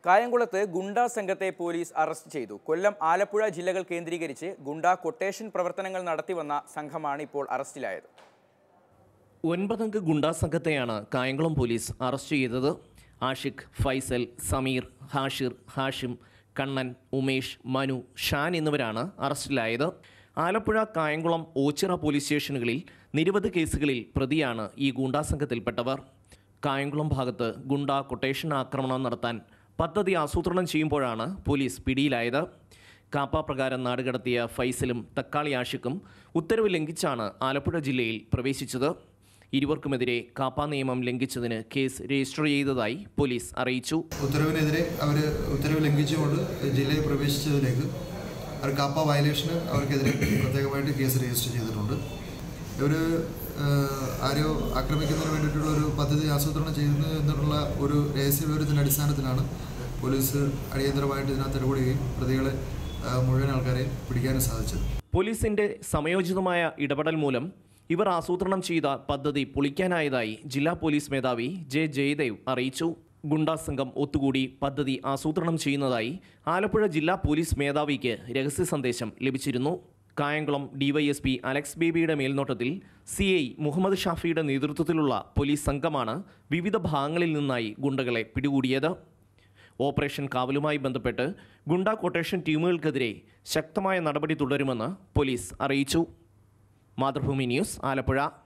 കായംകുളത്ത് ഗുണ്ടാ സംഘത്തെ police arrest ചെയ്തു കൊല്ലം ആലപ്പുഴ ജില്ലകൾ കേന്ദ്രീകരിച്ച് ഗുണ്ടാ കൊട്ടേഷൻ പ്രവർത്തനങ്ങൾ നടത്തിവന്ന സംഘമാണ് ഇപ്പോൾ അറസ്റ്റിലായത് ഒൻപതംഗ ഗുണ്ടാ സംഘത്തെയാണ് കായംകുളം പോലീസ് അറസ്റ്റ് ചെയ്തത് ആഷിഖ് ഫൈസൽ സമീർ ഹാഷിർ ഹാഷിം കണ്ണൻ ഉമേഷ് മനു ഷാൻ എന്നിവരാണ് അറസ്റ്റിലായത് ആലപ്പുഴ കായംകുളം ഓച്ചിറ പോലീസ് സ്റ്റേഷനുകളിൽ നിരവധി കേസുകളിൽ പ്രതിയാണ് ഈ ഗുണ്ടാ സംഘത്തിൽപ്പെട്ടവർ കായംകുളം ഭാഗത്ത് ഗുണ്ട കൊട്ടേഷൻ ആക്രമണം നടത്താൻ പദ്ധതി ആസൂത്രണം ചെയ്യുമ്പോഴാണ് പോലീസ് പിടിയിലായത് കാപ്പ പ്രകാരം നാടുകടത്തിയ ഫൈസലും തക്കാളി ആഷിക്കും ഉത്തരവ് ലംഘിച്ചാണ് ആലപ്പുഴ ജില്ലയിൽ പ്രവേശിച്ചത് ഇരുവർക്കുമെതിരെ കാപ്പ നിയമം ലംഘിച്ചതിന് കേസ് രജിസ്റ്റർ ചെയ്തതായി പോലീസ് അറിയിച്ചു ഉത്തരവിനെതിരെ അവർ ഉത്തരവ് ലംഘിച്ചുകൊണ്ട് ജില്ലയിൽ പ്രവേശിച്ചതിലേക്ക് അവർ കാപ്പ വയലേഷന് അവർക്കെതിരെ പ്രത്യേകമായിട്ട് കേസ് രജിസ്റ്റർ ചെയ്തിട്ടുണ്ട് ഇവർ ആരോ ആക്രമിക്കുന്നതിന് വേണ്ടിയിട്ടുള്ള ഒരു പദ്ധതി ആസൂത്രണം ചെയ്യുന്നു എന്നുള്ള ഒരു രഹസ്യ വിവരത്തിൻ്റെ അടിസ്ഥാനത്തിലാണ് പോലീസ് അടിയന്തരമായിട്ട് ഇതിനകത്ത് ഇടപെടുകയും പ്രതികളെ ആ, മുഴുവൻ ആൾക്കാരെയും പിടിക്കാനും സാധിച്ചത് പോലീസിന്റെ സമയോചിതമായ ഇടപെടൽ മൂലം ഇവർ ആസൂത്രണം ചെയ്ത പദ്ധതി പൊളിക്കാനായതായി ജില്ലാ പോലീസ് മേധാവി ജെ ജയദേവ് അറിയിച്ചു ഗുണ്ടാ സംഘം ഒത്തുകൂടി പദ്ധതി ആസൂത്രണം ചെയ്യുന്നതായി ആലപ്പുഴ ജില്ലാ പോലീസ് മേധാവിക്ക് രഹസ്യ സന്ദേശം ലഭിച്ചിരുന്നു കായംകുളം ഡിവൈഎസ്പി അലക്സ് ബേബിയുടെ മേൽനോട്ടത്തിൽ സി ഐ മുഹമ്മദ് ഷാഫിയുടെ നേതൃത്വത്തിലുള്ള പോലീസ് സംഘമാണ് വിവിധ ഭാഗങ്ങളിൽ നിന്നായി ഗുണ്ടകളെ പിടികൂടിയത് ഓപ്പറേഷൻ കാവലുമായി ബന്ധപ്പെട്ട് ഗുണ്ടാ കൊട്ടേഷൻ ടീമുകൾക്കെതിരെ ശക്തമായ നടപടി തുടരുമെന്ന് പോലീസ് അറിയിച്ചു മാതൃഭൂമി ന്യൂസ് ആലപ്പുഴ